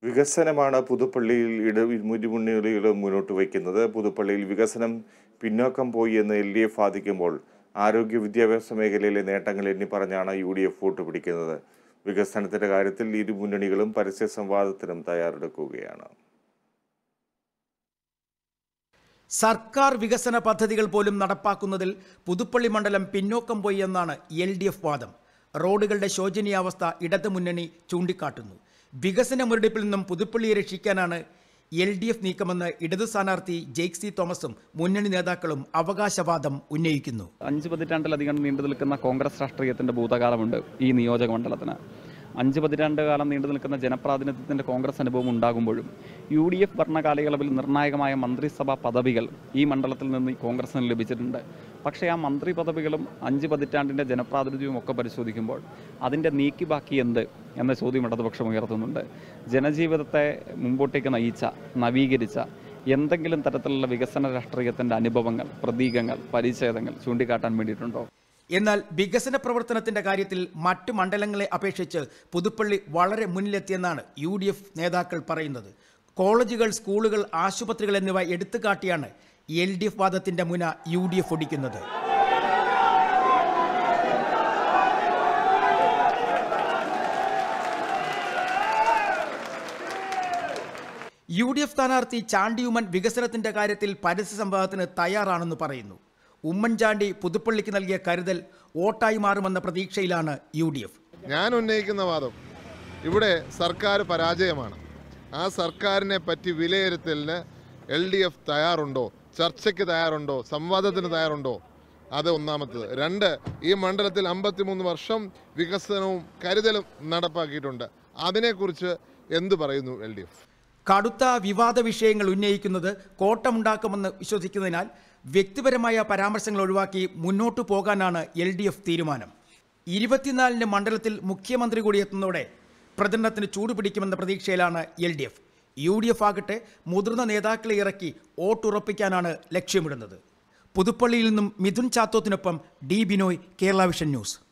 വികസനമാണ് പുതുപ്പള്ളിയിൽ ഇട മുരുമുന്നണികൾ മുന്നോട്ട് വയ്ക്കുന്നത് പുതുപ്പള്ളിയിൽ വികസനം പിന്നോക്കം പോയി എന്ന് എൽ ഡി എഫ് വാദിക്കുമ്പോൾ ആരോഗ്യ വിദ്യാഭ്യാസ മേഖലയിലെ നേട്ടങ്ങൾ എണ്ണി പറഞ്ഞാണ് യു ഡി എഫ് വോട്ട് പിടിക്കുന്നത് വികസനത്തിന്റെ കാര്യത്തിൽ ഇരു മുന്നണികളും പരസ്യ സംവാദത്തിനും തയ്യാറെടുക്കുകയാണ് സർക്കാർ വികസന പദ്ധതികൾ പോലും നടപ്പാക്കുന്നതിൽ പുതുപ്പള്ളി മണ്ഡലം പിന്നോക്കം പോയി എന്നാണ് എൽ ഡി എഫ് വാദം റോഡുകളുടെ ശോചനീയാവസ്ഥ ഇടതു മുന്നണി ചൂണ്ടിക്കാട്ടുന്നു വികസന മുരടിപ്പിൽ നിന്നും പുതുപ്പള്ളിയെ രക്ഷിക്കാനാണ് എൽ ഡി എഫ് നീക്കമെന്ന് ഇടതു സ്ഥാനാർത്ഥി ജെയ്ക്സി തോമസും മുന്നണി നേതാക്കളും അവകാശവാദം ഉന്നയിക്കുന്നു അഞ്ച് പതിറ്റാണ്ടിലധികം നീണ്ടു നിൽക്കുന്ന കോൺഗ്രസ് രാഷ്ട്രീയത്തിൻ്റെ ഭൂതകാലമുണ്ട് ഈ നിയോജക മണ്ഡലത്തിന് അഞ്ച് പതിറ്റാണ്ട് കാലം നീണ്ടു നിൽക്കുന്ന ജനപ്രാതിനിധ്യത്തിൻ്റെ കോൺഗ്രസ് അനുഭവം ഉണ്ടാകുമ്പോഴും യു ഡി എഫ് ഭരണകാലയളവിൽ നിർണായകമായ മന്ത്രിസഭാ പദവികൾ ഈ മണ്ഡലത്തിൽ നിന്ന് ഈ കോൺഗ്രസിന് ലഭിച്ചിട്ടുണ്ട് പക്ഷേ ആ മന്ത്രി പദവികളും അഞ്ച് പതിറ്റാണ്ടിൻ്റെ ജനപ്രാതിനിധ്യവും ഒക്കെ പരിശോധിക്കുമ്പോൾ അതിൻ്റെ നീക്കി ബാക്കി എന്ത് എന്ന ചോദ്യം ഇടതുപക്ഷം ഉയർത്തുന്നുണ്ട് ജനജീവിതത്തെ മുമ്പോട്ടേക്ക് നയിച്ച നവീകരിച്ച എന്തെങ്കിലും തരത്തിലുള്ള വികസന രാഷ്ട്രീയത്തിൻ്റെ അനുഭവങ്ങൾ പ്രതീകങ്ങൾ പരിച്ഛേദങ്ങൾ ചൂണ്ടിക്കാട്ടാൻ വേണ്ടിയിട്ടുണ്ടോ എന്നാൽ വികസന പ്രവർത്തനത്തിന്റെ കാര്യത്തിൽ മറ്റു മണ്ഡലങ്ങളെ അപേക്ഷിച്ച് പുതുപ്പള്ളി വളരെ മുന്നിലെത്തിയെന്നാണ് യു ഡി എഫ് നേതാക്കൾ പറയുന്നത് കോളേജുകൾ സ്കൂളുകൾ ആശുപത്രികൾ എന്നിവ എടുത്തുകാട്ടിയാണ് എൽ ഡി എഫ് വാദത്തിന്റെ മുന യു ഡി എഫ് ഒടിക്കുന്നത് യു ഡി എഫ് സ്ഥാനാർത്ഥി ചാണ്ടിയുമ്മൻ വികസനത്തിന്റെ കാര്യത്തിൽ പരസ്യ സംവാദത്തിന് തയ്യാറാണെന്ന് പറയുന്നു ഉമ്മൻചാണ്ടി പുതുപ്പള്ളിക്ക് നൽകിയ കരുതൽ വോട്ടായി മാറുമെന്ന പ്രതീക്ഷയിലാണ് യു ഡി എഫ് ഞാൻ ഉന്നയിക്കുന്ന വാദം ഇവിടെ സർക്കാർ പരാജയമാണ് ആ സർക്കാരിനെ പറ്റി വിലയിരുത്തലിന് എൽ ഡി എഫ് തയ്യാറുണ്ടോ ചർച്ചയ്ക്ക് തയ്യാറുണ്ടോ സംവാദത്തിന് തയ്യാറുണ്ടോ അത് ഒന്നാമത്തത് രണ്ട് ഈ മണ്ഡലത്തിൽ അമ്പത്തിമൂന്ന് വർഷം വികസനവും കരുതലും നടപ്പാക്കിയിട്ടുണ്ട് അതിനെക്കുറിച്ച് എന്ത് പറയുന്നു എൽ ഡി എഫ് കടുത്ത വിവാദ വിഷയങ്ങൾ ഉന്നയിക്കുന്നത് കോട്ടമുണ്ടാക്കുമെന്ന് വിശ്വസിക്കുന്നതിനാൽ വ്യക്തിപരമായ പരാമർശങ്ങൾ ഒഴിവാക്കി മുന്നോട്ടു പോകാനാണ് എൽ ഡി എഫ് തീരുമാനം ഇരുപത്തിനാലിന് മണ്ഡലത്തിൽ മുഖ്യമന്ത്രി കൂടി എത്തുന്നതോടെ പ്രചരണത്തിന് ചൂടുപിടിക്കുമെന്ന പ്രതീക്ഷയിലാണ് L D F U D F ആകട്ടെ മുതിർന്ന നേതാക്കളെ ഇറക്കി വോട്ടുറപ്പിക്കാനാണ് ലക്ഷ്യമിടുന്നത് പുതുപ്പള്ളിയിൽ നിന്നും മിഥുൻ ചാത്തോത്തിനൊപ്പം D Binoy Kerala vision news